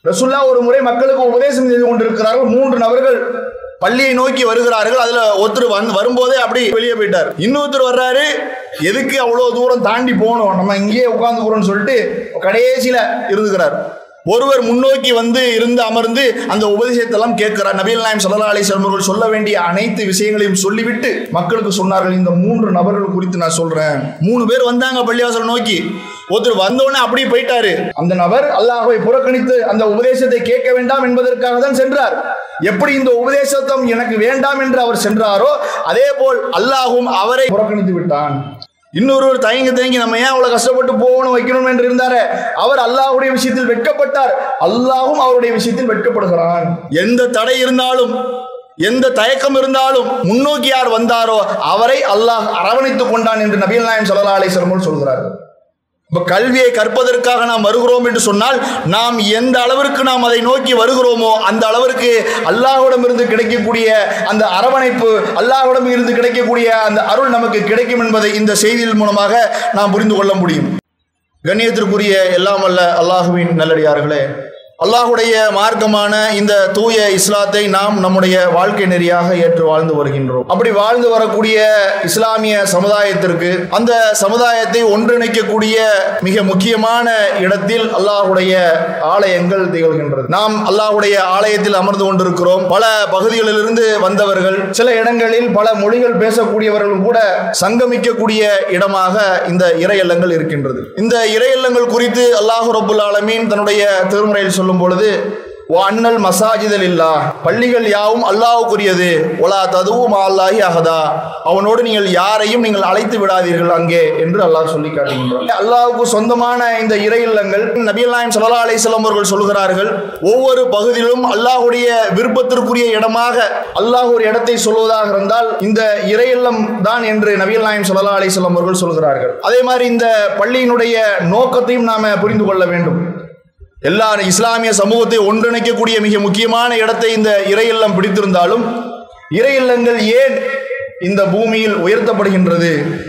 ரசுல்லா ஒரு முறை மக்களுக்கு உபதேசம் செய்து கொண்டிருக்கிறார்கள் மூன்று நபர்கள் பள்ளியை நோக்கி வருகிறார்கள் அதுல ஒருத்தர் வந்து வரும்போதே அப்படி வெளியே போயிட்டார் இன்னொருத்தர் வர்றாரு எதுக்கு அவ்வளவு தூரம் தாண்டி போகணும் நம்ம இங்கேயே உட்காந்துக்கிறோம்னு சொல்லிட்டு கடைசியில இருந்துக்கிறார் ஒருவர் முன்னோக்கி வந்து இருந்து அமர்ந்து அந்த உபதேசத்தை எல்லாம் கேட்கிறார் நபீல் நாயம் சல்லா அலி அவர்கள் சொல்ல வேண்டிய அனைத்து விஷயங்களையும் சொல்லிவிட்டு மக்களுக்கு சொன்னார்கள் இந்த மூன்று நபர்கள் குறித்து நான் சொல்றேன் மூணு பேர் வந்தாங்க பள்ளிவாசல் நோக்கி ஒருத்தர் வந்தோடனே அப்படியே போயிட்டாரு அந்த நபர் அல்லாஹ்வை புறக்கணித்து அந்த உபதேசத்தை கேட்க வேண்டாம் என்பதற்காக தான் சென்றார் எப்படி இந்த உபதேசத்தம் எனக்கு வேண்டாம் என்று அவர் சென்றாரோ அதே போல் அல்லாஹும் அவரை புறக்கணித்து விட்டான் இன்னொருவர் தயங்கி தயங்கி நம்ம ஏன் அவ்வளவு கஷ்டப்பட்டு போகணும் வைக்கணும் என்று இருந்தாரு அவர் அல்லாஹ்வுடைய விஷயத்தில் வெட்கப்பட்டார் அல்லாஹும் அவருடைய விஷயத்தில் வெட்கப்படுகிறான் எந்த தடை இருந்தாலும் எந்த தயக்கம் இருந்தாலும் முன்னோக்கி யார் வந்தாரோ அவரை அல்லாஹ் அரவணைத்துக் கொண்டான் என்று நபீல் நாயம் சல்லா அலிஸ்வரமோல் சொல்கிறார்கள் இப்ப கல்வியை கற்பதற்காக நாம் வருகிறோம் என்று சொன்னால் நாம் எந்த அளவிற்கு நாம் அதை நோக்கி வருகிறோமோ அந்த அளவிற்கு அல்லாஹ்விடம் இருந்து கிடைக்கக்கூடிய அந்த அரவணைப்பு அல்லாஹ்விடம் இருந்து கிடைக்கக்கூடிய அந்த அருள் நமக்கு கிடைக்கும் என்பதை இந்த செய்தியின் மூலமாக நாம் புரிந்து கொள்ள முடியும் கண்ணியத்திற்குரிய எல்லாம் வல்ல அல்லாஹுவின் நல்லடியார்களே அல்லாஹுடைய மார்க்கமான இந்த தூய இஸ்லாத்தை நாம் நம்முடைய வாழ்க்கை நெறியாக ஏற்று வாழ்ந்து வருகின்றோம் அப்படி வாழ்ந்து வரக்கூடிய இஸ்லாமிய சமுதாயத்திற்கு அந்த சமுதாயத்தை ஒன்றிணைக்கக்கூடிய மிக முக்கியமான இடத்தில் அல்லாஹுடைய ஆலயங்கள் திகழ்கின்றது நாம் அல்லாஹுடைய ஆலயத்தில் அமர்ந்து கொண்டிருக்கிறோம் பல பகுதிகளிலிருந்து வந்தவர்கள் சில இடங்களில் பல மொழிகள் பேசக்கூடியவர்கள் கூட சங்கமிக்கக்கூடிய இடமாக இந்த இறையல்லங்கள் இருக்கின்றது இந்த இறையல்லங்கள் குறித்து அல்லாஹு ரபுல் ஆலமீன் தன்னுடைய திருமுறையில் சொல்லும் பொழுது "வ அன்னல் மசாஜிதல் இல்லா பள்ளிகள் யாவும் அல்லாஹ்வுக்குரியது ஒலா ததுவும் அல்லாஹி அகதா அவனோடு நீங்கள் யாரையும் நீங்கள் அழைத்து விடாதீர்கள் அங்கே என்று அல்லாஹ் சொல்லி காட்டுகின்றான் அல்லாஹ்வுக்கு சொந்தமான இந்த இறை இல்லங்கள் நபிகள் நாயம் சல்லா அலிஸ்லாம் அவர்கள் சொல்கிறார்கள் ஒவ்வொரு பகுதியிலும் அல்லாஹ்வுடைய விருப்பத்திற்குரிய இடமாக அல்லாஹ் ஒரு இடத்தை சொல்வதாக இருந்தால் இந்த இறை இல்லம் தான் என்று நபிகள் நாயம் சல்லா அலிஸ்லாம் அவர்கள் சொல்கிறார்கள் அதே மாதிரி இந்த பள்ளியினுடைய நோக்கத்தையும் நாம புரிந்து கொள்ள வேண்டும் எல்லா இஸ்லாமிய சமூகத்தை ஒன்றிணைக்கக்கூடிய மிக முக்கியமான இடத்தை இந்த இறை இல்லம் பிடித்திருந்தாலும் இறை இல்லங்கள் ஏன் இந்த பூமியில் உயர்த்தப்படுகின்றது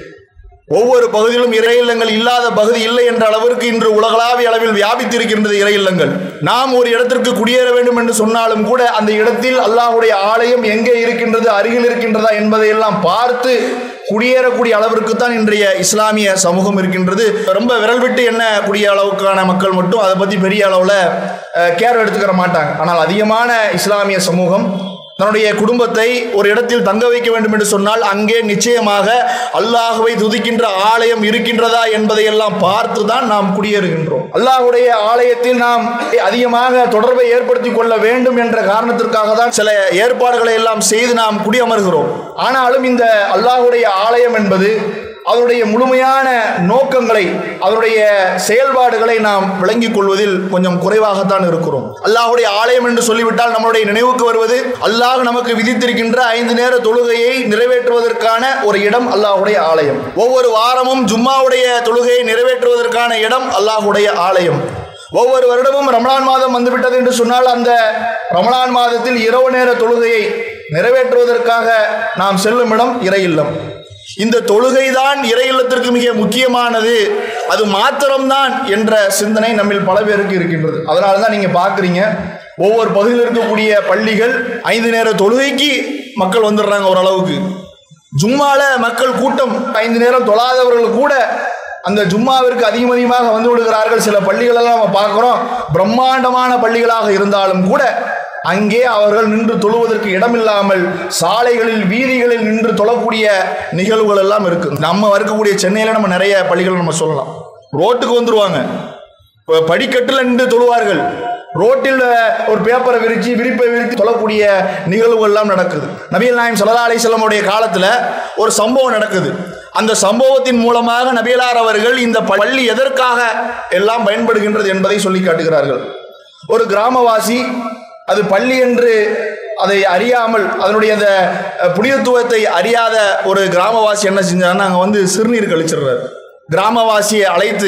ஒவ்வொரு பகுதியிலும் இறை இல்லங்கள் இல்லாத பகுதி இல்லை என்ற அளவிற்கு இன்று உலகளாவிய அளவில் வியாபித்திருக்கின்றது இறை இல்லங்கள் நாம் ஒரு இடத்திற்கு குடியேற வேண்டும் என்று சொன்னாலும் கூட அந்த இடத்தில் அல்லாஹ்வுடைய ஆலயம் எங்கே இருக்கின்றது அருகில் இருக்கின்றதா என்பதை எல்லாம் பார்த்து குடியேறக்கூடிய அளவிற்கு தான் இன்றைய இஸ்லாமிய சமூகம் இருக்கின்றது ரொம்ப விரல் விட்டு எண்ணக்கூடிய அளவுக்கான மக்கள் மட்டும் அதை பற்றி பெரிய அளவில் கேர் எடுத்துக்கிற மாட்டாங்க ஆனால் அதிகமான இஸ்லாமிய சமூகம் தன்னுடைய குடும்பத்தை ஒரு இடத்தில் தங்க வைக்க வேண்டும் என்று சொன்னால் அங்கே நிச்சயமாக அல்லாஹுவை துதிக்கின்ற ஆலயம் இருக்கின்றதா என்பதை எல்லாம் பார்த்து தான் நாம் குடியேறுகின்றோம் அல்லாஹுடைய ஆலயத்தில் நாம் அதிகமாக தொடர்பை ஏற்படுத்திக் கொள்ள வேண்டும் என்ற காரணத்திற்காக தான் சில ஏற்பாடுகளை எல்லாம் செய்து நாம் குடியமர்கிறோம் ஆனாலும் இந்த அல்லாஹுடைய ஆலயம் என்பது அதனுடைய முழுமையான நோக்கங்களை அதனுடைய செயல்பாடுகளை நாம் விளங்கிக் கொள்வதில் கொஞ்சம் குறைவாகத்தான் இருக்கிறோம் அல்லாஹுடைய ஆலயம் என்று சொல்லிவிட்டால் நம்மளுடைய நினைவுக்கு வருவது அல்லாஹ் நமக்கு விதித்திருக்கின்ற ஐந்து நேர தொழுகையை நிறைவேற்றுவதற்கான ஒரு இடம் அல்லாஹுடைய ஆலயம் ஒவ்வொரு வாரமும் ஜும்மாவுடைய தொழுகையை நிறைவேற்றுவதற்கான இடம் அல்லாஹுடைய ஆலயம் ஒவ்வொரு வருடமும் ரமலான் மாதம் வந்துவிட்டது என்று சொன்னால் அந்த ரமலான் மாதத்தில் இரவு நேர தொழுகையை நிறைவேற்றுவதற்காக நாம் செல்லும் இடம் இறை இல்லம் இந்த தொழுகைதான் இறை இல்லத்திற்கு மிக முக்கியமானது அது மாத்திரம்தான் என்ற சிந்தனை நம்மில் பல பேருக்கு இருக்கின்றது அதனால தான் நீங்க பார்க்குறீங்க ஒவ்வொரு பகுதியில் இருக்கக்கூடிய பள்ளிகள் ஐந்து நேர தொழுகைக்கு மக்கள் வந்துடுறாங்க ஓரளவுக்கு ஜும்மால மக்கள் கூட்டம் ஐந்து நேரம் தொழாதவர்கள் கூட அந்த ஜும்மாவிற்கு அதிகம் அதிகமாக வந்து விடுகிறார்கள் சில பள்ளிகளெல்லாம் நம்ம பார்க்குறோம் பிரம்மாண்டமான பள்ளிகளாக இருந்தாலும் கூட அங்கே அவர்கள் நின்று தொழுவதற்கு இடமில்லாமல் சாலைகளில் வீதிகளில் நின்று தொழக்கூடிய நிகழ்வுகள் எல்லாம் இருக்கு நம்ம இருக்கக்கூடிய சென்னையில் நம்ம நிறைய பள்ளிகள் நம்ம சொல்லலாம் ரோட்டுக்கு வந்துருவாங்க இப்போ படிக்கட்டில் நின்று தொழுவார்கள் ரோட்டில் ஒரு பேப்பரை விரிச்சு விரிப்பை விரித்து தொழக்கூடிய நிகழ்வுகள் எல்லாம் நடக்குது நபிகள் நாயம் சல்லா அலிஸ்லமுடைய காலத்தில் ஒரு சம்பவம் நடக்குது அந்த சம்பவத்தின் மூலமாக நபியலார் அவர்கள் இந்த பள்ளி எதற்காக எல்லாம் பயன்படுகின்றது என்பதை சொல்லி காட்டுகிறார்கள் ஒரு கிராமவாசி அது பள்ளி என்று அதை அறியாமல் அதனுடைய அந்த அஹ், புனிதத்துவத்தை அறியாத ஒரு கிராமவாசி என்ன செஞ்சாருன்னா அங்கே வந்து சிறுநீர் கழிச்சிடுறாரு கிராமவாசியை அழைத்து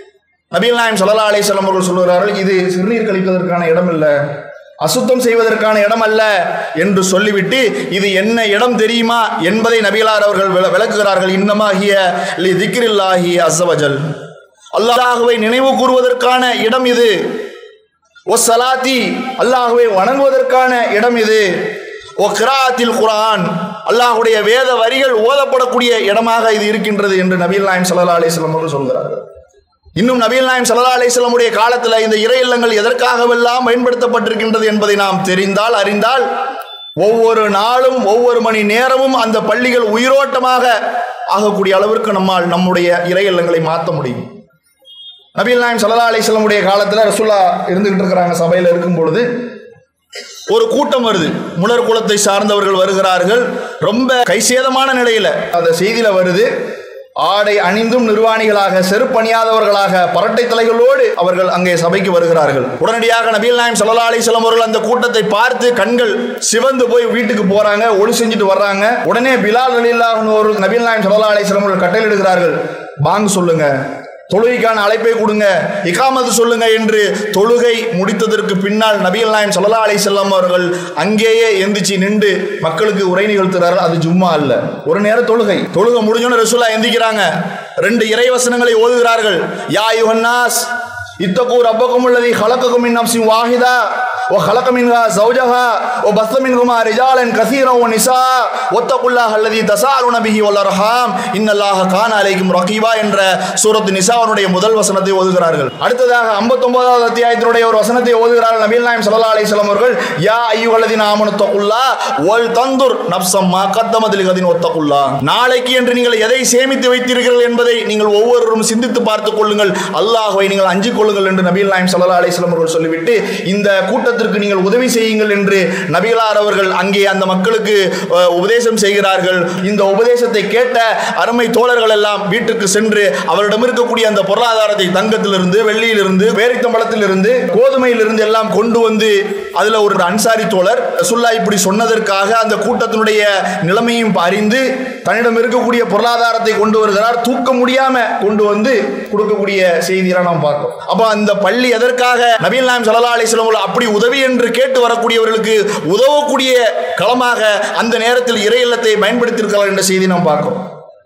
நபீல் நாயம் சல்லா அலிஸ்லாம் அவர்கள் சொல்லுகிறார்கள் இது சிறுநீர் கழிப்பதற்கான இடம் இல்லை அசுத்தம் செய்வதற்கான இடம் அல்ல என்று சொல்லிவிட்டு இது என்ன இடம் தெரியுமா என்பதை நபிகளார் அவர்கள் விள- விளக்குகிறார்கள் இன்னமாகிய லி திக்ரில்லாஹி அஸ்ஸவஜல் அல்லாஹ்வை நினைவு கூறுவதற்கான இடம் இது ஓ சலாத்தி அல்லாஹுவை வணங்குவதற்கான இடம் இது ஓ கிராத்தில் குரான் அல்லாஹுடைய வேத வரிகள் ஓதப்படக்கூடிய இடமாக இது இருக்கின்றது என்று நபீல் நாயம் சல்லா அலிஸ்லாம் அவர்கள் சொல்கிறார்கள் இன்னும் நபீல் நாயம் சல்லா அலிஸ்லமுடைய காலத்தில் இந்த இறை இல்லங்கள் எதற்காகவெல்லாம் பயன்படுத்தப்பட்டிருக்கின்றது என்பதை நாம் தெரிந்தால் அறிந்தால் ஒவ்வொரு நாளும் ஒவ்வொரு மணி நேரமும் அந்த பள்ளிகள் உயிரோட்டமாக ஆகக்கூடிய அளவிற்கு நம்மால் நம்முடைய இறை இல்லங்களை மாற்ற முடியும் நபீல் நாயம் சல்லா அலிஸ்லமுடைய காலத்தில் ரசுல்லா இருந்துகிட்டு இருக்கிறாங்க சபையில் இருக்கும் பொழுது ஒரு கூட்டம் வருது முனர் குலத்தை சார்ந்தவர்கள் வருகிறார்கள் ரொம்ப கைசேதமான நிலையில அந்த செய்தியில வருது ஆடை அணிந்தும் நிர்வாணிகளாக செருப்பணியாதவர்களாக பரட்டை தலைகளோடு அவர்கள் அங்கே சபைக்கு வருகிறார்கள் உடனடியாக நபீல் நாயம் சல்லா அலிஸ்லாம் அவர்கள் அந்த கூட்டத்தை பார்த்து கண்கள் சிவந்து போய் வீட்டுக்கு போறாங்க ஒளி செஞ்சுட்டு வர்றாங்க உடனே பிலால் அலில்லாஹ் ஒரு நபீல் நாயம் சல்லா அலிஸ்லாம் அவர்கள் கட்டளையிடுகிறார்கள் பாங்கு சொல்லுங்க தொழுகைக்கான அழைப்பை கொடுங்க இகாமத்து சொல்லுங்க என்று தொழுகை முடித்ததற்கு பின்னால் நபிகள் நாயம் சல்லா அலி செல்லம் அவர்கள் அங்கேயே எந்திரிச்சு நின்று மக்களுக்கு உரை நிகழ்த்துறார்கள் அது ஜும்மா அல்ல ஒரு நேரம் தொழுகை தொழுகை முடிஞ்சோன்னு ரசூல்லா எந்திக்கிறாங்க ரெண்டு இறைவசனங்களை ஓதுகிறார்கள் யா யுஹன்னாஸ் இத்தகு ரப்பக்கும் உள்ளதி ஹலக்கக்கும் மின் நப்சின் வாஹிதா وخلق منها زوجها وبث منهما رجالا كثيرا ونساء واتقوا الله الذي تساءلون به والارحام ان الله كان عليكم رقيبا என்ற சூரத்து நிசாவனுடைய முதல் வசனத்தை ஓதுகிறார்கள் அடுத்ததாக 59வது அத்தியாயத்தினுடைய ஒரு வசனத்தை ஓதுகிறார்கள் நபிகள் நாயம் ஸல்லல்லாஹு அலைஹி வஸல்லம் அவர்கள் யா அய்யுஹல்லதீன ஆமனு தக்குல்லா வல் தந்துர் நஃப்ஸம் மா கத்தமத் லிகதின் வத்தகுல்லா நாளைக்கு என்று நீங்கள் எதை சேமித்து வைத்தீர்கள் என்பதை நீங்கள் ஒவ்வொருவரும் சிந்தித்து பார்த்துக் கொள்ளுங்கள் அல்லாஹ்வை நீங்கள் அஞ்சிக் கொள்ளுங்கள் என்று நபிகள் நாயம் ஸல்லல்லாஹு அலைஹி வஸல்லம் அவர்கள் சொல்லிவிட்டு இந்த கூட்டத்திற்கு நீங்கள் உதவி செய்யுங்கள் என்று நபிகளார் அவர்கள் அங்கே அந்த மக்களுக்கு அஹ், உபதேசம் செய்கிறார்கள் இந்த உபதேசத்தை கேட்ட அருமை தோழர்கள் எல்லாம் வீட்டுக்கு சென்று அவரிடம் இருக்கக்கூடிய அந்த பொருளாதாரத்தை தங்கத்திலிருந்து வெள்ளியிலிருந்து பேரித்தம்பளத்திலிருந்து கோதுமையிலிருந்து எல்லாம் கொண்டு வந்து அதுல ஒரு அன்சாரி தோழர் ரசுல்லா இப்படி சொன்னதற்காக அந்த கூட்டத்தினுடைய நிலைமையும் அறிந்து தன்னிடம் இருக்கக்கூடிய பொருளாதாரத்தை கொண்டு வருகிறார் தூக்க முடியாம கொண்டு வந்து கொடுக்கக்கூடிய செய்தியெல்லாம் நாம் பார்க்கிறோம் அப்ப அந்த பள்ளி எதற்காக நபீல் நாயம் சல்லா அலிஸ்லாம் அப்படி உதவி என்று கேட்டு வரக்கூடியவர்களுக்கு உதவக்கூடிய களமாக அந்த நேரத்தில் இறை இல்லத்தை பயன்படுத்தியிருக்கிறார் என்ற செய்தி நாம் பார்க்கிறோம்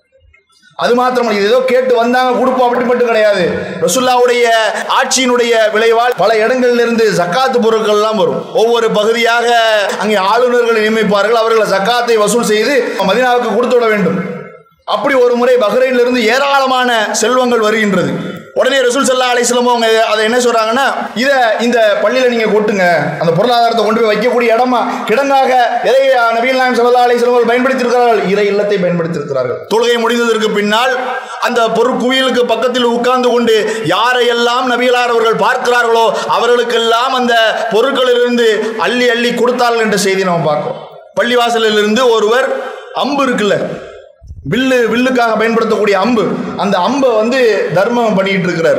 அது மாத்திரமல்ல இது ஏதோ கேட்டு வந்தாங்க கொடுப்போம் அப்படி மட்டும் கிடையாது ரசுல்லாவுடைய ஆட்சியினுடைய விளைவால் பல இடங்களில் இருந்து ஜக்காத்து பொருட்கள் எல்லாம் வரும் ஒவ்வொரு பகுதியாக அங்கே ஆளுநர்கள் நியமிப்பார்கள் அவர்கள் ஜக்காத்தை வசூல் செய்து மதினாவுக்கு கொடுத்து விட வேண்டும் அப்படி ஒரு முறை பஹ்ரைன்ல இருந்து ஏராளமான செல்வங்கள் வருகின்றது உடனே ரசூல் சல்லா அலிஸ்லம் அவங்க அதை என்ன சொல்றாங்கன்னா இதை இந்த பள்ளியில நீங்க கொட்டுங்க அந்த பொருளாதாரத்தை கொண்டு போய் வைக்கக்கூடிய இடமா கிடங்காக எதை நபீல் நாயம் சல்லா அலிஸ்லம் அவர்கள் பயன்படுத்தியிருக்கிறார்கள் இறை இல்லத்தை பயன்படுத்தியிருக்கிறார்கள் தொழுகை முடிந்ததற்கு பின்னால் அந்த பொருட்குவியலுக்கு பக்கத்தில் உட்கார்ந்து கொண்டு யாரையெல்லாம் நபிகளார் அவர்கள் பார்க்கிறார்களோ அவர்களுக்கெல்லாம் அந்த பொருட்களிலிருந்து அள்ளி அள்ளி கொடுத்தார்கள் என்ற செய்தி நம்ம பார்க்கிறோம் பள்ளிவாசலில் இருந்து ஒருவர் அம்பு இருக்குல்ல வில்லு வில்லுக்காக பயன்படுத்தக்கூடிய அம்பு அந்த அம்பை வந்து தர்மம் பண்ணிட்டு இருக்கிறார்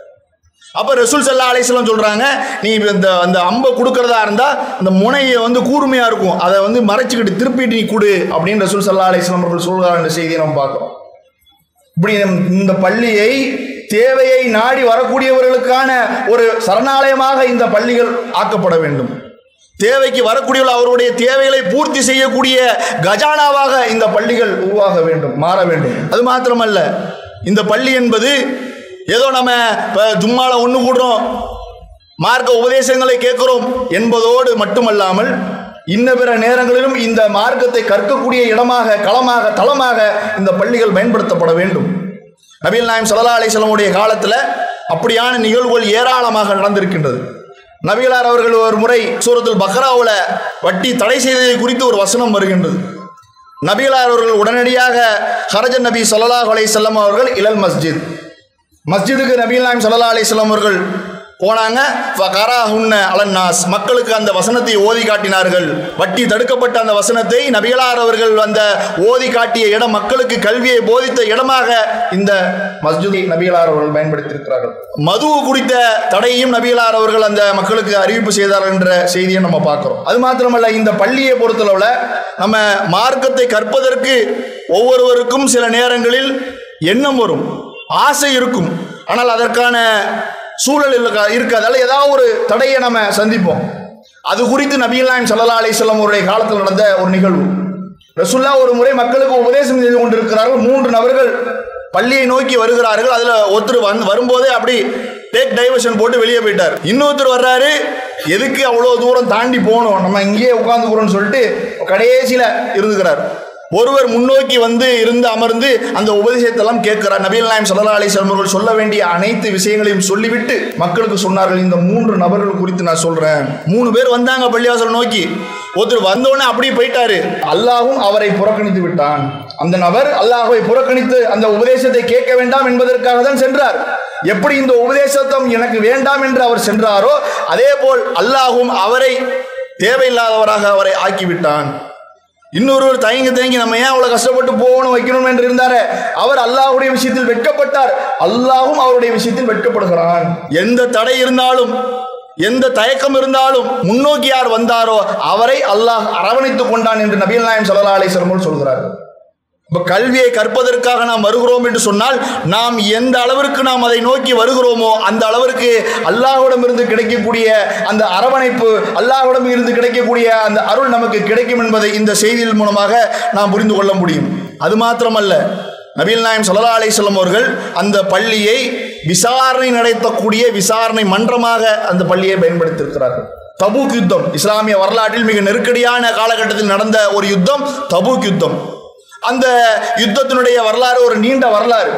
அப்ப ரசூல் சல்லா அலிஸ்லாம் சொல்றாங்க நீ இந்த அந்த அம்பை கொடுக்கறதா இருந்தா இந்த முனையை வந்து கூர்மையா இருக்கும் அதை வந்து மறைச்சிக்கிட்டு திருப்பிட்டு நீ கொடு அப்படின்னு ரசூல் சல்லா அலிஸ்லாம் அவர்கள் சொல்கிறார் என்ற செய்தியை நம்ம பார்க்கிறோம் இப்படி நம் இந்த பள்ளியை தேவையை நாடி வரக்கூடியவர்களுக்கான ஒரு சரணாலயமாக இந்த பள்ளிகள் ஆக்கப்பட வேண்டும் தேவைக்கு வரக்கூடியவர்கள் அவருடைய தேவைகளை பூர்த்தி செய்யக்கூடிய கஜானாவாக இந்த பள்ளிகள் உருவாக வேண்டும் மாற வேண்டும் அது மாத்திரமல்ல இந்த பள்ளி என்பது ஏதோ நம்ம இப்போ ஜும்மால ஒன்று கூடுறோம் மார்க்க உபதேசங்களை கேட்கிறோம் என்பதோடு மட்டுமல்லாமல் இன்ன பிற நேரங்களிலும் இந்த மார்க்கத்தை கற்கக்கூடிய இடமாக களமாக தளமாக இந்த பள்ளிகள் பயன்படுத்தப்பட வேண்டும் நபீல் நாயம் சல்லா அலிஸ்லமுடைய காலத்தில் அப்படியான நிகழ்வுகள் ஏராளமாக நடந்திருக்கின்றது நபிகளார் அவர்கள் ஒரு முறை சூரத்துல் பக்ராவில் வட்டி தடை செய்ததை குறித்து ஒரு வசனம் வருகின்றது நபிகளார் அவர்கள் உடனடியாக ஹரஜன் நபி ஸல்லல்லாஹு அலைஹி வஸல்லம் அவர்கள் இலல் மஸ்ஜித் மஸ்ஜிதுக்கு நபீல் நாயம் சல்லா அலிஸ்லாம் அவர்கள் போனாங்க ஃபகராஹுன்ன அலன்னாஸ் மக்களுக்கு அந்த வசனத்தை ஓதி காட்டினார்கள் வட்டி தடுக்கப்பட்ட அந்த வசனத்தை நபிகளார் அவர்கள் அந்த ஓதி காட்டிய இடம் மக்களுக்கு கல்வியை போதித்த இடமாக இந்த மஸ்ஜிதை நபிகளார் அவர்கள் பயன்படுத்தியிருக்கிறார்கள் மது குறித்த தடையையும் நபிகளார் அவர்கள் அந்த மக்களுக்கு அறிவிப்பு செய்தார்கள் என்ற செய்தியை நம்ம பார்க்கிறோம் அது மாத்திரமல்ல இந்த பள்ளியை பொறுத்தளவில் நம்ம மார்க்கத்தை கற்பதற்கு ஒவ்வொருவருக்கும் சில நேரங்களில் எண்ணம் வரும் ஆசை இருக்கும் ஆனால் அதற்கான சூழல் இருக்கா இருக்காதால ஏதாவது ஒரு தடையை நம்ம சந்திப்போம் அது குறித்து நபிகள் நாயம் சல்லா அலிஸ்லாம் அவருடைய காலத்தில் நடந்த ஒரு நிகழ்வு ரசுல்லா ஒரு முறை மக்களுக்கு உபதேசம் செய்து கொண்டிருக்கிறார்கள் மூன்று நபர்கள் பள்ளியை நோக்கி வருகிறார்கள் அதில் ஒருத்தர் வந்து வரும்போதே அப்படி டேக் டைவர்ஷன் போட்டு வெளியே போயிட்டார் இன்னொருத்தர் வர்றாரு எதுக்கு அவ்வளோ தூரம் தாண்டி போகணும் நம்ம இங்கேயே உட்காந்துக்கிறோம்னு சொல்லிட்டு கடைசியில் இருந்துக்கிறார் ஒருவர் முன்னோக்கி வந்து இருந்து அமர்ந்து அந்த உபதேசத்தெல்லாம் கேட்கிறார் நபீல் நாயம் சல்லா அலிஸ்லாம் அவர்கள் சொல்ல வேண்டிய அனைத்து விஷயங்களையும் சொல்லிவிட்டு மக்களுக்கு சொன்னார்கள் இந்த மூன்று நபர்கள் குறித்து நான் சொல்றேன் மூணு பேர் வந்தாங்க பள்ளிவாசல் நோக்கி ஒருத்தர் வந்தோடனே அப்படியே போயிட்டாரு அல்லாஹும் அவரை புறக்கணித்து விட்டான் அந்த நபர் அல்லாஹுவை புறக்கணித்து அந்த உபதேசத்தை கேட்க வேண்டாம் என்பதற்காக தான் சென்றார் எப்படி இந்த உபதேசத்தம் எனக்கு வேண்டாம் என்று அவர் சென்றாரோ அதே போல் அல்லாஹும் அவரை தேவையில்லாதவராக அவரை ஆக்கிவிட்டான் இன்னொருவர் தயங்கி தயங்கி நம்ம ஏன் அவ்வளவு கஷ்டப்பட்டு போகணும் வைக்கணும் என்று இருந்தாரு அவர் அல்லாஹ்வுடைய விஷயத்தில் வெட்கப்பட்டார் அல்லாஹும் அவருடைய விஷயத்தில் வெட்கப்படுகிறான் எந்த தடை இருந்தாலும் எந்த தயக்கம் இருந்தாலும் முன்னோக்கி யார் வந்தாரோ அவரை அல்லாஹ் அரவணைத்துக் கொண்டான் என்று நபீல் நாயம் சல்லா அலிஸ்வரமோல் சொல்கிறார்கள் இப்ப கல்வியை கற்பதற்காக நாம் வருகிறோம் என்று சொன்னால் நாம் எந்த அளவிற்கு நாம் அதை நோக்கி வருகிறோமோ அந்த அளவிற்கு அல்லாஹ்விடம் இருந்து கிடைக்கக்கூடிய அந்த அரவணைப்பு அல்லாஹ்விடம் இருந்து கிடைக்கக்கூடிய அந்த அருள் நமக்கு கிடைக்கும் என்பதை இந்த செய்தியின் மூலமாக நாம் புரிந்து கொள்ள முடியும் அது மாத்திரமல்ல நபீல் நாயம் சல்லா அலிஸ்லாம் அவர்கள் அந்த பள்ளியை விசாரணை நடத்தக்கூடிய விசாரணை மன்றமாக அந்த பள்ளியை பயன்படுத்தியிருக்கிறார்கள் தபூக் யுத்தம் இஸ்லாமிய வரலாற்றில் மிக நெருக்கடியான காலகட்டத்தில் நடந்த ஒரு யுத்தம் தபூக் யுத்தம் அந்த யுத்தத்தினுடைய வரலாறு ஒரு நீண்ட வரலாறு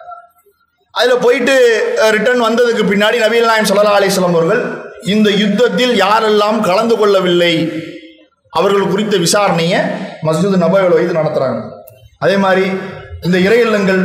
அதில் போயிட்டு ரிட்டர்ன் வந்ததுக்கு பின்னாடி நபீல் நாயம் சல்லா அலிஸ்லாம் அவர்கள் இந்த யுத்தத்தில் யாரெல்லாம் கலந்து கொள்ளவில்லை அவர்கள் குறித்த விசாரணையை மஸ்ஜித் நபையில் வைத்து நடத்துகிறாங்க அதே மாதிரி இந்த இறை இல்லங்கள்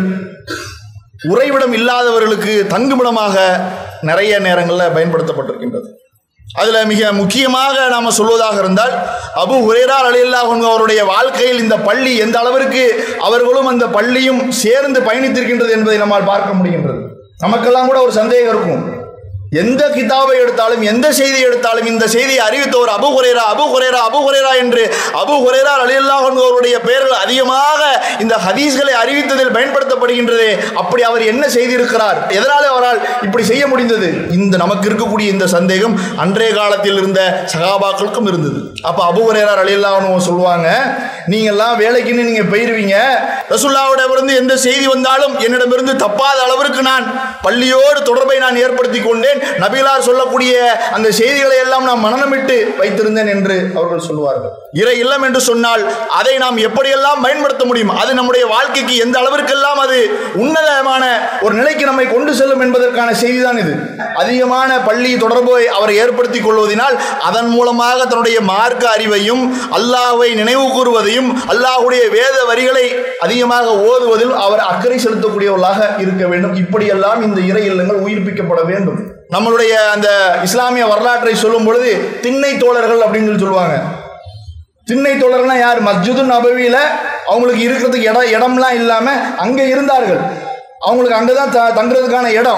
உறைவிடம் இல்லாதவர்களுக்கு தங்குமிடமாக நிறைய நேரங்களில் பயன்படுத்தப்பட்டிருக்கின்றது அதில் மிக முக்கியமாக நாம் சொல்வதாக இருந்தால் அபு ஹுரேரா அலியல்லாஹ் அவருடைய வாழ்க்கையில் இந்த பள்ளி எந்த அளவிற்கு அவர்களும் அந்த பள்ளியும் சேர்ந்து பயணித்திருக்கின்றது என்பதை நம்மால் பார்க்க முடிகின்றது நமக்கெல்லாம் கூட ஒரு சந்தேகம் இருக்கும் எந்த கிதாபை எடுத்தாலும் எந்த செய்தி எடுத்தாலும் இந்த செய்தியை அறிவித்தவர் அபு ஹுரேரா அபு ஹுரேரா அபு ஹுரேரா என்று அபு ஹுரேரா அலியல்லாஹ் அவருடைய பெயர்கள் அதிகமாக இந்த ஹதீஸ்களை அறிவித்ததில் பயன்படுத்தப்படுகின்றது அப்படி அவர் என்ன செய்திருக்கிறார் எதனால அவரால் இப்படி செய்ய முடிந்தது இந்த நமக்கு இருக்கக்கூடிய இந்த சந்தேகம் அன்றைய காலத்தில் இருந்த சகாபாக்களுக்கும் இருந்தது அப்ப அபு ஹுரேரா அலியல்லாஹ் சொல்லுவாங்க நீங்கெல்லாம் வேலைக்குன்னு நீங்க போயிருவீங்க ரசுல்லாவிடமிருந்து எந்த செய்தி வந்தாலும் என்னிடமிருந்து தப்பாத அளவிற்கு நான் பள்ளியோடு தொடர்பை நான் ஏற்படுத்தி கொண்டேன் நபிலார் சொல்லக்கூடிய அந்த செய்திகளை எல்லாம் நான் மனநமிட்டு வைத்திருந்தேன் என்று அவர்கள் சொல்வார்கள் இறை இல்லம் என்று சொன்னால் அதை நாம் எப்படியெல்லாம் பயன்படுத்த முடியும் அது நம்முடைய வாழ்க்கைக்கு எந்த அளவிற்கெல்லாம் அது உன்னதமான ஒரு நிலைக்கு நம்மை கொண்டு செல்லும் என்பதற்கான செய்திதான் இது அதிகமான பள்ளி தொடர்பை அவர் ஏற்படுத்திக் கொள்வதனால் அதன் மூலமாக தன்னுடைய மார்க்க அறிவையும் அல்லாஹ்வை நினைவு கூறுவதையும் அல்லாஹ்வுடைய வேத வரிகளை அதிகமாக ஓதுவதில் அவர் அக்கறை செலுத்தக்கூடியவர்களாக இருக்க வேண்டும் இப்படியெல்லாம் இந்த இறை இல்லங்கள் உயிர்ப்பிக்கப்பட வேண்டும் நம்மளுடைய அந்த இஸ்லாமிய வரலாற்றை சொல்லும் பொழுது திண்ணை தோழர்கள் அப்படின்னு சொல்லி சொல்லுவாங்க திண்ணை தோழர்கள்னா யார் மஸ்ஜிது நபவியில் அவங்களுக்கு இருக்கிறதுக்கு இடம் இடம்லாம் இல்லாமல் அங்கே இருந்தார்கள் அவங்களுக்கு அங்கே தான் த தங்குறதுக்கான இடம்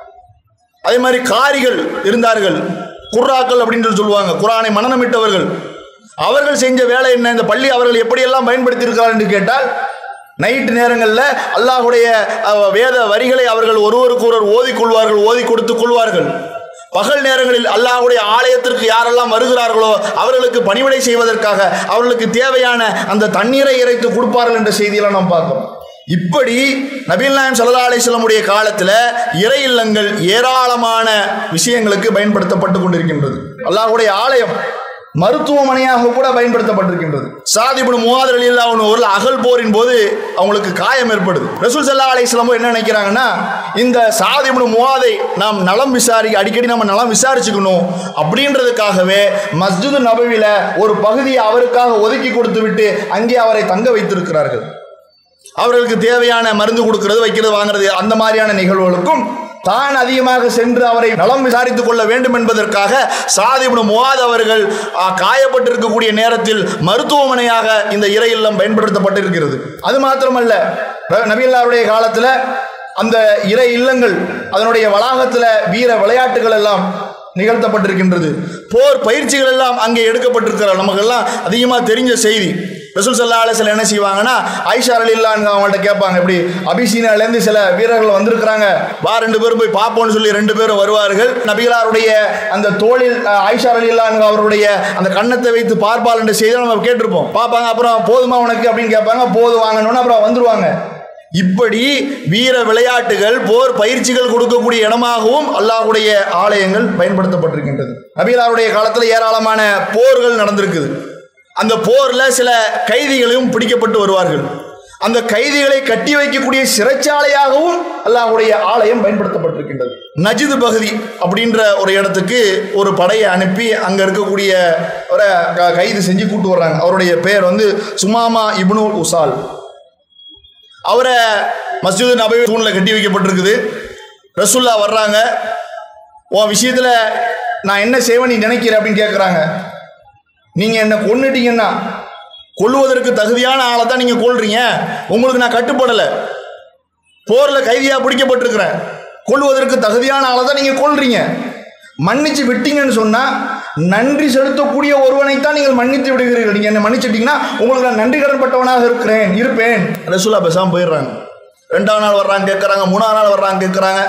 அதே மாதிரி காரிகள் இருந்தார்கள் குர்ராக்கள் அப்படின்னு சொல்லி சொல்லுவாங்க குரானை மனநமிட்டவர்கள் அவர்கள் செஞ்ச வேலை என்ன இந்த பள்ளி அவர்கள் எப்படியெல்லாம் பயன்படுத்தி இருக்கிறார் என்று கேட்டால் நைட்டு நேரங்களில் அல்லாஹுடைய அஹ், வேத வரிகளை அவர்கள் ஒருவருக்கு ஒருவர் ஓதிக்கொள்வார்கள் ஓதி கொடுத்துக் கொள்வார்கள் பகல் நேரங்களில் அல்லாஹ்வுடைய ஆலயத்திற்கு யாரெல்லாம் வருகிறார்களோ அவர்களுக்கு பணிவிடை செய்வதற்காக அவர்களுக்கு தேவையான அந்த தண்ணீரை இறைத்து கொடுப்பார்கள் என்ற செய்தியெல்லாம் நாம் பார்க்கிறோம் இப்படி நபீல் நாயம் சல்லா அலிஸ்லமுடைய காலத்தில் இறை இல்லங்கள் ஏராளமான விஷயங்களுக்கு பயன்படுத்தப்பட்டு கொண்டிருக்கின்றது அல்லாஹ்வுடைய ஆலயம் மருத்துவமனையாக கூட பயன்படுத்தப்பட்டிருக்கின்றது சாதிபுடு மூவாதர் அலில்லா ஒரு அகல் போரின் போது அவங்களுக்கு காயம் ஏற்படுது ரசூல் சல்லா அலிஸ்லாமும் என்ன நினைக்கிறாங்கன்னா இந்த சாதிபுடு மூவாதை நாம் நலம் விசாரி அடிக்கடி நம்ம நலம் விசாரிச்சுக்கணும் அப்படின்றதுக்காகவே மஸ்ஜிது நபவில ஒரு பகுதியை அவருக்காக ஒதுக்கி கொடுத்து விட்டு அங்கே அவரை தங்க வைத்திருக்கிறார்கள் அவர்களுக்கு தேவையான மருந்து கொடுக்கிறது வைக்கிறது வாங்குறது அந்த மாதிரியான நிகழ்வுகளுக்கும் தான் அதிகமாக சென்று அவரை நலம் விசாரித்துக் கொள்ள வேண்டும் என்பதற்காக சாதிபுடு முவாத் அவர்கள் ஆ, காயப்பட்டிருக்கக்கூடிய நேரத்தில் மருத்துவமனையாக இந்த இறை இல்லம் பயன்படுத்தப்பட்டிருக்கிறது அது மாத்திரமல்ல ர- நபியல்லாருடைய காலத்தில் அந்த இறை இல்லங்கள் அதனுடைய வளாகத்தில் வீர விளையாட்டுகள் எல்லாம் நிகழ்த்தப்பட்டிருக்கின்றது போர் பயிற்சிகள் எல்லாம் அங்கே எடுக்கப்பட்டிருக்கிறார் நமக்கெல்லாம் அதிகமாக தெரிஞ்ச செய்தி ரசூல் சல்லா அலிஸ்ல என்ன செய்வாங்கன்னா ஐஷா அலில்லான்னு அவங்கள்ட்ட கேட்பாங்க இப்படி அபிசீனாலேருந்து சில வீரர்கள் வந்திருக்கிறாங்க வா ரெண்டு பேரும் போய் பார்ப்போம்னு சொல்லி ரெண்டு பேரும் வருவார்கள் நபிகளாருடைய அந்த தோளில் அஹ், ஐஷா அலில்லான்னு அவருடைய அந்த கன்னத்தை வைத்து பார்ப்பால் என்ற செய்தியை நம்ம கேட்டிருப்போம் பார்ப்பாங்க அப்புறம் போதுமா உனக்கு அப்படின்னு கேட்பாங்க போது வாங்கணும்னு அப்புறம் வந்துருவாங்க இப்படி வீர விளையாட்டுகள் போர் பயிற்சிகள் கொடுக்கக்கூடிய இடமாகவும் அல்லாஹ்வுடைய ஆலயங்கள் பயன்படுத்தப்பட்டிருக்கின்றது நபிகளாருடைய காலத்தில் ஏராளமான போர்கள் நடந்திருக்குது அந்த போர்ல சில கைதிகளையும் பிடிக்கப்பட்டு வருவார்கள் அந்த கைதிகளை கட்டி வைக்கக்கூடிய சிறைச்சாலையாகவும் அல்லாஹ்வுடைய ஆலயம் பயன்படுத்தப்பட்டிருக்கின்றது நஜிது பகுதி அப்படின்ற ஒரு இடத்துக்கு ஒரு படையை அனுப்பி அங்க இருக்கக்கூடிய ஒரு க- கைது செஞ்சு கூட்டு வர்றாங்க அவருடைய பெயர் வந்து சுமாமா இப்னு உசால் அவரை மஸ்ஜிது நபவி தூணில் கட்டி வைக்கப்பட்டிருக்குது ரசுல்லா வர்றாங்க உன் விஷயத்தில் நான் என்ன செய்வேன் நீ நினைக்கிற அப்படின்னு கேட்குறாங்க நீங்கள் என்னை கொன்னுட்டீங்கன்னா கொல்லுவதற்கு தகுதியான ஆளை தான் நீங்கள் கொல்றீங்க உங்களுக்கு நான் கட்டுப்படலை போரில் கைதியாக பிடிக்கப்பட்டிருக்கிறேன் கொல்லுவதற்கு தகுதியான ஆளை தான் நீங்கள் கொல்றீங்க மன்னிச்சு விட்டீங்கன்னு சொன்னால் நன்றி செலுத்தக்கூடிய ஒருவனைத்தான் நீங்கள் மன்னித்து விடுகிறீர்கள் நீங்கள் என்னை மன்னிச்சிட்டீங்கன்னா உங்களுக்கு நான் நன்றி கடன்பட்டவனாக இருக்கிறேன் இருப்பேன் ரசூலா பேசாமல் போயிடுறாங்க ரெண்டாவது நாள் வர்றாங்க கேட்குறாங்க மூணாவது நாள் வர்றாங்க கேட்குறாங்க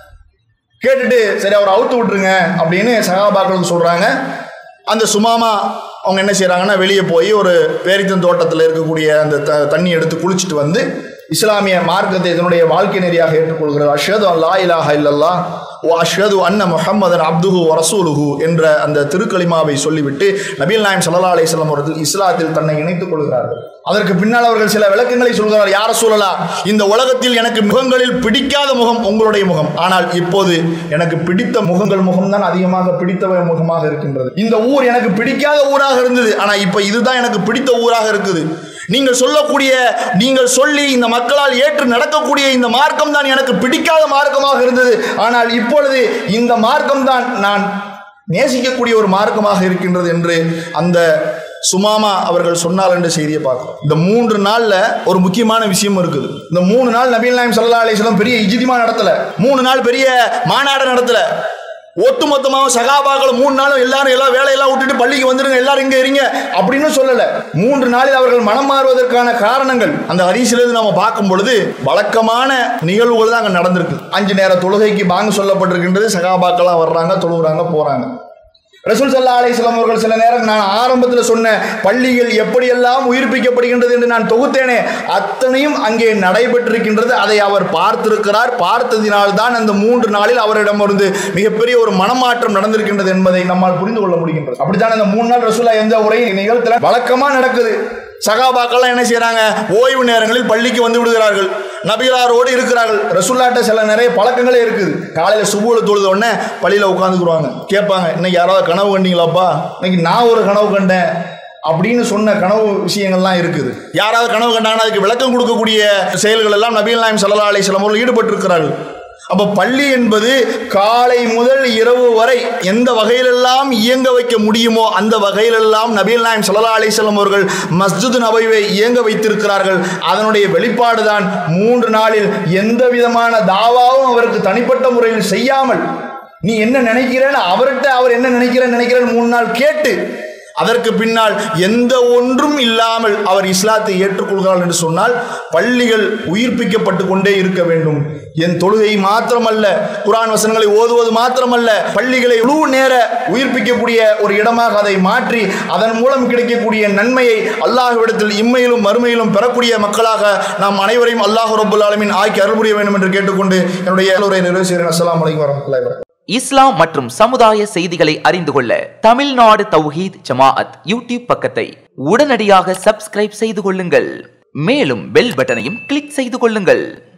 கேட்டுட்டு சரி அவரை அவுத்து விட்டுருங்க அப்படின்னு சகாபாக்களுக்கு சொல்கிறாங்க அந்த சுமாமா அவங்க என்ன செய்கிறாங்கன்னா வெளியே போய் ஒரு பேரித்தன் தோட்டத்தில் இருக்கக்கூடிய அந்த த தண்ணி எடுத்து குளிச்சுட்டு வந்து இஸ்லாமிய மார்க்கத்தை இதனுடைய வாழ்க்கை நெறியாக ஏற்றுக்கொள்கிறார் அஷ்ஹது அல்லா இலாஹ இல்லல்லா ஓ அஷ்ஹது அன்ன முஹம்மதன் அப்துஹு வரசூலுஹு என்ற அந்த திருக்கலிமாவை சொல்லிவிட்டு நபீல் நாயம் சல்லா அலிஸ்லாம் அவர்கள் இஸ்லாத்தில் தன்னை இணைத்துக் கொள்கிறார்கள் அதற்கு பின்னால் அவர்கள் சில விளக்கங்களை சொல்கிறார் யார சூழலா இந்த உலகத்தில் எனக்கு முகங்களில் பிடிக்காத முகம் உங்களுடைய முகம் ஆனால் இப்போது எனக்கு பிடித்த முகங்கள் முகம்தான் அதிகமாக பிடித்த முகமாக இருக்கின்றது இந்த ஊர் எனக்கு பிடிக்காத ஊராக இருந்தது ஆனா இப்ப இதுதான் எனக்கு பிடித்த ஊராக இருக்குது நீங்கள் சொல்லக்கூடிய நீங்கள் சொல்லி இந்த மக்களால் ஏற்று நடக்கக்கூடிய இந்த மார்க்கம் தான் எனக்கு பிடிக்காத மார்க்கமாக இருந்தது ஆனால் இப்பொழுது இந்த மார்க்கம் தான் நான் நேசிக்கக்கூடிய ஒரு மார்க்கமாக இருக்கின்றது என்று அந்த சுமாமா அவர்கள் சொன்னார் என்ற செய்தியை பார்க்கிறோம் இந்த மூன்று நாள்ல ஒரு முக்கியமான விஷயம் இருக்குது இந்த மூணு நாள் நபீல் நாயம் சல்லா அலிஸ்லாம் பெரிய இஜிதிமா நடத்தல மூணு நாள் பெரிய மாநாடு நடத்தல ஒட்டுமொத்தமாக சகாபாக்கள் மூணு நாளும் எல்லாரும் எல்லாம் வேலையெல்லாம் விட்டுட்டு பள்ளிக்கு வந்துருங்க எல்லாரும் இங்க இருங்க அப்படின்னு சொல்லல மூன்று நாளில் அவர்கள் மனம் மாறுவதற்கான காரணங்கள் அந்த ஹரிசிலிருந்து நம்ம பார்க்கும் பொழுது வழக்கமான நிகழ்வுகள் தான் அங்க நடந்திருக்கு அஞ்சு நேர தொழுகைக்கு பாங்க சொல்லப்பட்டிருக்கின்றது சகாபாக்கெல்லாம் வர்றாங்க தொழுகிறாங்க போறாங்க ரசூல் சல்லா அலிஸ்லாம் அவர்கள் சில நேரம் நான் ஆரம்பத்தில் சொன்ன பள்ளிகள் எப்படியெல்லாம் உயிர்ப்பிக்கப்படுகின்றது என்று நான் தொகுத்தேனே அத்தனையும் அங்கே நடைபெற்றிருக்கின்றது அதை அவர் பார்த்திருக்கிறார் பார்த்ததினால்தான் அந்த மூன்று நாளில் அவரிடமிருந்து மிகப்பெரிய ஒரு மனமாற்றம் நடந்திருக்கின்றது என்பதை நம்மால் புரிந்து கொள்ள முடிகின்றது அப்படித்தான் இந்த மூணு நாள் ரசூலா எந்த உரை நிகழ்த்துல வழக்கமா நடக்குது சகாபாக்கள்லாம் என்ன செய்றாங்க ஓய்வு நேரங்களில் பள்ளிக்கு வந்து விடுகிறார்கள் நபிகளாரோடு இருக்கிறார்கள் ரசுல்லாட்ட சில நிறைய பழக்கங்களே இருக்குது காலையில் சுபுவில் தொழுத உடனே பள்ளியில் உட்காந்துக்குருவாங்க கேட்பாங்க இன்னைக்கு யாராவது கனவு கண்டீங்களாப்பா இன்னைக்கு நான் ஒரு கனவு கண்டேன் அப்படின்னு சொன்ன கனவு விஷயங்கள்லாம் இருக்குது யாராவது கனவு கண்டாங்கன்னா அதுக்கு விளக்கம் கொடுக்கக்கூடிய செயல்கள் எல்லாம் நபிகள் நாயம் சல்லா அலிஸ்லாம் அவர்கள் ஈடுபட்டு இருக்கிறார்கள் அப்ப பள்ளி என்பது காலை முதல் இரவு வரை எந்த வகையிலெல்லாம் இயங்க வைக்க முடியுமோ அந்த வகையிலெல்லாம் நபீல் நாயம் சல்லா அலிஸ்லாம் அவர்கள் மஸ்ஜித் நபைவை இயங்க வைத்திருக்கிறார்கள் அதனுடைய வெளிப்பாடு தான் மூன்று நாளில் எந்த விதமான தாவாவும் அவருக்கு தனிப்பட்ட முறையில் செய்யாமல் நீ என்ன நினைக்கிறேன்னு அவர்கிட்ட அவர் என்ன நினைக்கிறேன்னு நினைக்கிறேன்னு மூணு நாள் கேட்டு அதற்கு பின்னால் எந்த ஒன்றும் இல்லாமல் அவர் இஸ்லாத்தை ஏற்றுக்கொள்கிறார் என்று சொன்னால் பள்ளிகள் உயிர்ப்பிக்கப்பட்டு கொண்டே இருக்க வேண்டும் என் தொழுகை மாத்திரமல்ல குரான் வசனங்களை ஓதுவது மாத்திரமல்ல பள்ளிகளை முழு நேர உயிர்ப்பிக்கக்கூடிய ஒரு இடமாக அதை மாற்றி அதன் மூலம் கிடைக்கக்கூடிய நன்மையை அல்லாஹ்விடத்தில் இம்மையிலும் மறுமையிலும் பெறக்கூடிய மக்களாக நாம் அனைவரையும் அல்லாஹ் ரபுல் ஆலமின் ஆக்கி அருள் புரிய வேண்டும் என்று கேட்டுக்கொண்டு என்னுடைய உரை நிறைவு செய்கிறேன் அஸ்லாம் வலைக்கம் வரமத்துல்லாஹி வபரகாத்துஹு இஸ்லாம் மற்றும் சமுதாய செய்திகளை அறிந்து கொள்ள தமிழ்நாடு தௌஹீத் ஜமாஅத் யூடியூப் பக்கத்தை உடனடியாக சப்ஸ்கிரைப் செய்து கொள்ளுங்கள் மேலும் பெல் பட்டனையும் கிளிக் செய்து கொள்ளுங்கள்